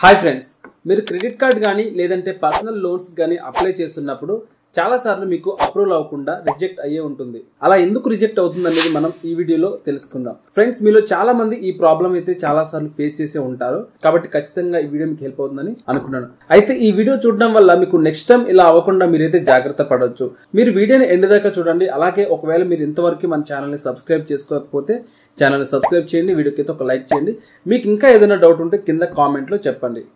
hi friends మీరు credit card కానీ లేదంటే పర్సనల్ లోన్స్ కానీ అప్లై చేస్తున్నప్పుడు చాలా సార్లు మీకు అప్రూవల్ అవ్వకుండా రిజెక్ట్ అయ్యే ఉంటుంది అలా ఎందుకు రిజెక్ట్ అవుతుంది అనేది మనం ఈ వీడియోలో తెలుసుకుందాం ఫ్రెండ్స్ మీలో చాలా మంది ఈ ప్రాబ్లం అయితే చాలా సార్లు ఫేస్ చేసే ఉంటారు కాబట్టి ఖచ్చితంగా ఈ వీడియో మీకు హెల్ప్ అవుతుందని అనుకున్నాను అయితే ఈ వీడియో చూడడం వల్ల మీకు నెక్స్ట్ టైం ఇలా అవ్వకుండా మీరైతే జాగ్రత్త పడవచ్చు మీరు వీడియోని ఎండ్ దాకా చూడండి అలాగే ఒకవేళ మీరు ఇంతవరకు మన ఛానల్ని సబ్స్క్రైబ్ చేసుకోకపోతే ఛానల్ని సబ్స్క్రైబ్ చేయండి వీడియోకి అయితే ఒక లైక్ చేయండి మీకు ఇంకా ఏదైనా డౌట్ ఉంటే కింద కామెంట్లో చెప్పండి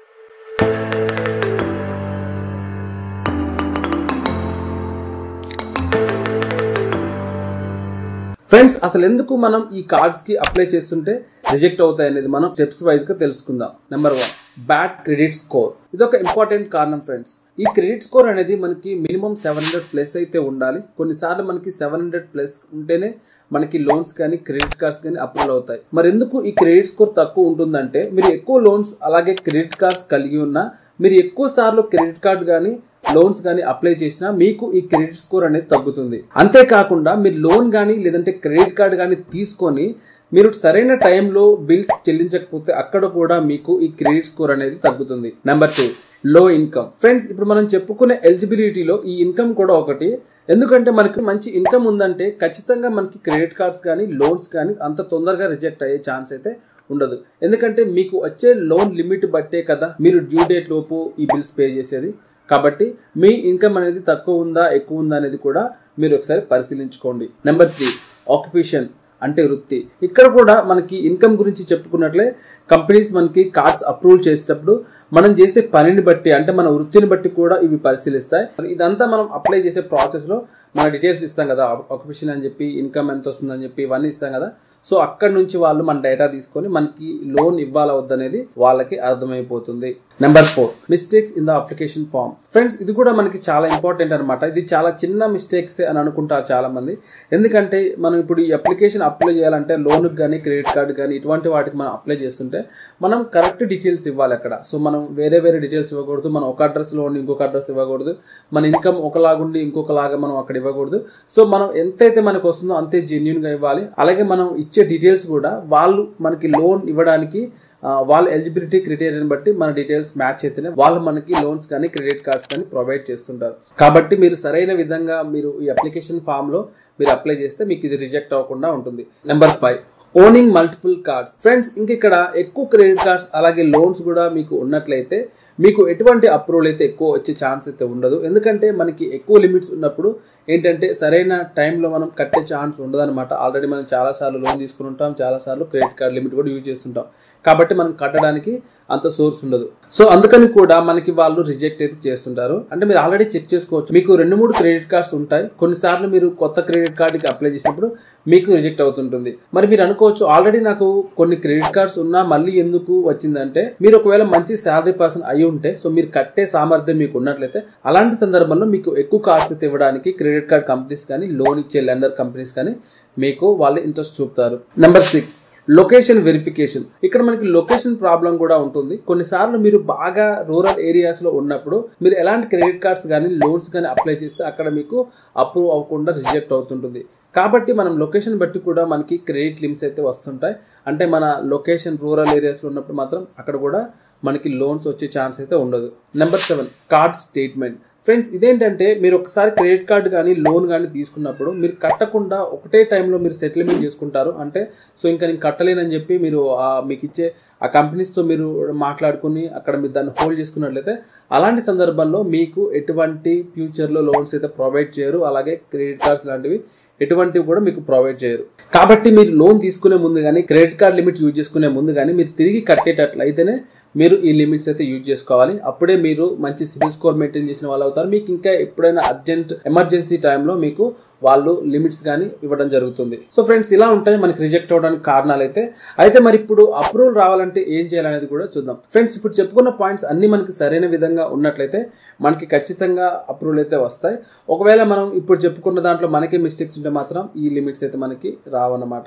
ఫ్రెండ్స్ అసలు ఎందుకు మనం ఈ కార్డ్స్ కి అప్లై చేస్తుంటే రిజెక్ట్ అవుతాయి అనేది మనం స్టెప్స్ వైజ్ గా తెలుసుకుందాం number one bad credit score ఇది ఒక ఇంపార్టెంట్ కారణం ఫ్రెండ్స్ ఈ క్రెడిట్ స్కోర్ అనేది మనకి మినిమం సెవెన్ హండ్రెడ్ ప్లస్ అయితే ఉండాలి కొన్నిసార్లు మనకి సెవెన్ హండ్రెడ్ ప్లస్ ఉంటేనే మనకి లోన్స్ కానీ క్రెడిట్ కార్డ్స్ కానీ అప్రూవల్ అవుతాయి మరి ఎందుకు ఈ క్రెడిట్ స్కోర్ తక్కువ ఉంటుందంటే మీరు ఎక్కువ లోన్స్ అలాగే క్రెడిట్ కార్డ్స్ కలిగి ఉన్నా మీరు ఎక్కువ సార్లు క్రెడిట్ కార్డ్ కానీ లోన్స్ కానీ అప్లై చేసినా మీకు ఈ క్రెడిట్ స్కోర్ అనేది తగ్గుతుంది అంతేకాకుండా మీరు లోన్ కానీ లేదంటే క్రెడిట్ కార్డ్ కానీ తీసుకొని మీరు సరైన టైంలో బిల్స్ చెల్లించకపోతే అక్కడ కూడా మీకు ఈ క్రెడిట్ స్కోర్ అనేది తగ్గుతుంది నెంబర్ టూ లో ఇన్కమ్ ఫ్రెండ్స్ ఇప్పుడు మనం చెప్పుకునే ఎలిజిబిలిటీలో ఈ ఇన్కమ్ కూడా ఒకటి ఎందుకంటే మనకి మంచి ఇన్కమ్ ఉందంటే ఖచ్చితంగా మనకి క్రెడిట్ కార్డ్స్ కానీ లోన్స్ కానీ అంత తొందరగా రిజెక్ట్ అయ్యే ఛాన్స్ అయితే ఉండదు ఎందుకంటే మీకు వచ్చే లోన్ లిమిట్ బట్టే కదా మీరు డ్యూ డేట్ లోపు ఈ బిల్స్ పే చేసేది కాబట్టి మీ ఇన్కమ్ అనేది తక్కువ ఉందా ఎక్కువ ఉందా అనేది కూడా మీరు ఒకసారి పరిశీలించుకోండి నెంబర్ త్రీ ఆక్యుపేషన్ అంటే వృత్తి ఇక్కడ కూడా మనకి ఇన్కమ్ గురించి చెప్పుకున్నట్లే కంపెనీస్ మనకి కార్డ్స్ అప్రూవ్ చేసేటప్పుడు మనం చేసే పనిని బట్టి అంటే మన వృత్తిని బట్టి కూడా ఇవి పరిశీలిస్తాయి ఇదంతా మనం అప్లై చేసే ప్రాసెస్లో మన డీటెయిల్స్ ఇస్తాం కదా ఆక్యుపేషన్ అని చెప్పి ఇన్కమ్ ఎంత వస్తుందని చెప్పి ఇవన్నీ ఇస్తాం కదా సో అక్కడ నుంచి వాళ్ళు మన డేటా తీసుకొని మనకి లోన్ ఇవ్వాలా వద్దనేది వాళ్ళకి అర్థమైపోతుంది number four mistakes in the application form friends ఇది కూడా మనకి చాలా ఇంపార్టెంట్ అనమాట ఇది చాలా చిన్న మిస్టేక్స్ అని అనుకుంటారు చాలా మంది ఎందుకంటే మనం ఇప్పుడు ఈ అప్లికేషన్ అప్లై చేయాలంటే లోన్కి కానీ క్రెడిట్ కార్డ్ కానీ ఇటువంటి వాటికి మనం అప్లై చేస్తుంటే మనం కరెక్ట్ డీటెయిల్స్ ఇవ్వాలి అక్కడ సో మనం వేరే వేరే డీటెయిల్స్ ఇవ్వకూడదు మనం ఒక అడ్రస్లో ఉండి ఇంకొక అడ్రస్ ఇవ్వకూడదు మన ఇన్కమ్ ఒకలాగుండి ఇంకొకలాగా మనం అక్కడ ఇవ్వకూడదు సో మనం ఎంతైతే మనకు వస్తుందో అంతే జెన్యున్గా ఇవ్వాలి అలాగే మనం ఇచ్చే డీటెయిల్స్ కూడా వాళ్ళు మనకి లోన్ ఇవ్వడానికి వాళ్ళ ఎలిజిబిలిటీ క్రైటీరియాని బట్టి మన డీటెయిల్స్ మ్యాచ్ అయితేనే వాళ్ళు మనకి లోన్స్ కానీ క్రెడిట్ కార్డ్స్ కానీ ప్రొవైడ్ చేస్తుంటారు కాబట్టి మీరు సరైన విధంగా మీరు ఈ అప్లికేషన్ ఫామ్లో మీరు అప్లై చేస్తే మీకు ఇది రిజెక్ట్ అవ్వకుండా ఉంటుంది number five owning multiple cards friends ఇంక ఇక్కడ ఎక్కువ క్రెడిట్ కార్డ్స్ అలాగే లోన్స్ కూడా మీకు ఉన్నట్లయితే మీకు ఎటువంటి అప్రూవల్ అయితే ఎక్కువ వచ్చే ఛాన్స్ అయితే ఉండదు ఎందుకంటే మనకి ఎక్కువ లిమిట్స్ ఉన్నప్పుడు ఏంటంటే సరైన టైంలో మనం కట్టే ఛాన్స్ ఉండదన్నమాట ఆల్రెడీ మనం చాలాసార్లు లోన్ తీసుకుని ఉంటాం చాలాసార్లు క్రెడిట్ కార్డ్ లిమిట్ కూడా యూజ్ చేస్తుంటాం కాబట్టి మనం కట్టడానికి అంత సోర్స్ ఉండదు సో అందుకని కూడా మనకి వాళ్ళు రిజెక్ట్ అయితే చేస్తుంటారు అంటే మీరు ఆల్రెడీ చెక్ చేసుకోవచ్చు మీకు రెండు మూడు క్రెడిట్ కార్డ్స్ ఉంటాయి కొన్నిసార్లు మీరు కొత్త క్రెడిట్ కార్డుకి అప్లై చేసినప్పుడు మీకు రిజెక్ట్ అవుతుంటుంది మరి మీరు అనుకోవచ్చు ఆల్రెడీ నాకు కొన్ని క్రెడిట్ కార్డ్స్ ఉన్నా మళ్ళీ ఎందుకు వచ్చిందంటే మీరు ఒకవేళ మంచి శాలరీ పర్సన్ అయి ఉంటే సో మీరు కట్టే సామర్థ్యం మీకు ఉన్నట్లయితే అలాంటి సందర్భంలో మీకు ఎక్కువ కార్డ్స్ ఇవ్వడానికి క్రెడిట్ కార్డ్ కంపెనీస్ కానీ లోన్ ఇచ్చే లెండర్ కంపెనీస్ కానీ మీకు వాళ్ళు ఇంట్రెస్ట్ చూపుతారు నెంబర్ సిక్స్ లొకేషన్ వెరిఫికేషన్ ఇక్కడ మనకి లొకేషన్ ప్రాబ్లం కూడా ఉంటుంది కొన్నిసార్లు మీరు బాగా రూరల్ ఏరియాస్ లో ఉన్నప్పుడు మీరు ఎలాంటి క్రెడిట్ కార్డ్స్ కానీ లోన్స్ కానీ అప్లై చేస్తే అక్కడ మీకు అప్రూవ్ అవ్వకుండా రిజెక్ట్ అవుతుంటుంది కాబట్టి మనం లొకేషన్ బట్టి కూడా మనకి క్రెడిట్ లిమిట్స్ అయితే వస్తుంటాయి అంటే మన లొకేషన్ రూరల్ ఏరియాస్లో ఉన్నప్పుడు మాత్రం అక్కడ కూడా మనకి లోన్స్ వచ్చే ఛాన్స్ అయితే ఉండదు number seven card statement friends ఇదేంటంటే మీరు ఒకసారి క్రెడిట్ కార్డు కానీ లోన్ కానీ తీసుకున్నప్పుడు మీరు కట్టకుండా ఒకటే టైంలో మీరు సెటిల్మెంట్ చేసుకుంటారు అంటే సో ఇంకా నేను కట్టలేనని చెప్పి మీరు మీకు ఇచ్చే ఆ కంపెనీస్తో మీరు మాట్లాడుకుని అక్కడ మీరు దాన్ని హోల్డ్ చేసుకున్నట్లయితే అలాంటి సందర్భంలో మీకు ఎటువంటి ఫ్యూచర్లో లోన్స్ అయితే ప్రొవైడ్ చేయరు అలాగే క్రెడిట్ కార్డ్స్ లాంటివి ఎటువంటివి కూడా మీకు ప్రొవైడ్ చేయరు కాబట్టి మీరు లోన్ తీసుకునే ముందు కానీ క్రెడిట్ కార్డ్ లిమిట్ యూజ్ చేసుకునే ముందు కానీ మీరు తిరిగి కట్టేటట్లయితేనే మీరు ఈ లిమిట్స్ అయితే యూజ్ చేసుకోవాలి అప్పుడే మీరు మంచి సిబిల్ స్కోర్ మెయింటైన్ చేసిన వాళ్ళు అవుతారు మీకు ఇంకా ఎప్పుడైనా అర్జెంట్ ఎమర్జెన్సీ టైంలో మీకు వాళ్ళు లిమిట్స్ కానీ ఇవ్వడం జరుగుతుంది సో ఫ్రెండ్స్ ఇలా ఉంటాయి మనకి రిజెక్ట్ అవడానికి కారణాలు అయితే అయితే మరి ఇప్పుడు అప్రూవల్ రావాలంటే ఏం చేయాలనేది కూడా చూద్దాం ఫ్రెండ్స్ ఇప్పుడు చెప్పుకున్న పాయింట్స్ అన్ని మనకి సరైన విధంగా ఉన్నట్లయితే మనకి ఖచ్చితంగా అప్రూవల్ అయితే వస్తాయి ఒకవేళ మనం ఇప్పుడు చెప్పుకున్న దాంట్లో మనకే మిస్టేక్స్ ఉంటే మాత్రం ఈ లిమిట్స్ అయితే మనకి రావన్నమాట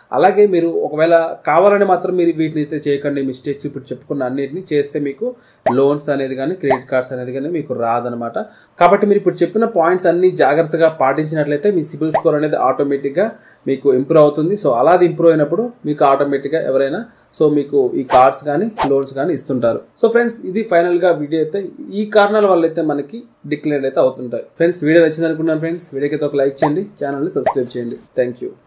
అలాగే మీరు ఒకవేళ కావాలని మాత్రం మీరు వీటిని అయితే చేయకండి మిస్టేక్స్ ఇప్పుడు చెప్పుకున్న అన్నిటిని చేస్తే మీకు లోన్స్ అనేది కానీ క్రెడిట్ కార్డ్స్ అనేది కానీ మీకు రాదనమాట కాబట్టి మీరు ఇప్పుడు చెప్పిన పాయింట్స్ అన్ని జాగ్రత్తగా పాటించినట్లయితే మీ సిబిల్ స్కోర్ అనేది ఆటోమేటిక్గా మీకు ఇంప్రూవ్ అవుతుంది సో అలా అది ఇంప్రూవ్ అయినప్పుడు మీకు ఆటోమేటిక్గా ఎవరైనా సో మీకు ఈ కార్డ్స్ కానీ లోన్స్ కానీ ఇస్తుంటారు సో ఫ్రెండ్స్ ఇది ఫైనల్గా వీడియో అయితే ఈ కారణాల వల్ల అయితే మనకి డిక్లేర్ అయితే అవుతుంటాయి ఫ్రెండ్స్ వీడియో నచ్చింది అనుకున్నాను ఫ్రెండ్స్ వీడియోకి అయితే ఒక లైక్ చేయండి ఛానల్ని సబ్స్క్రైబ్ చేయండి థ్యాంక్ యూ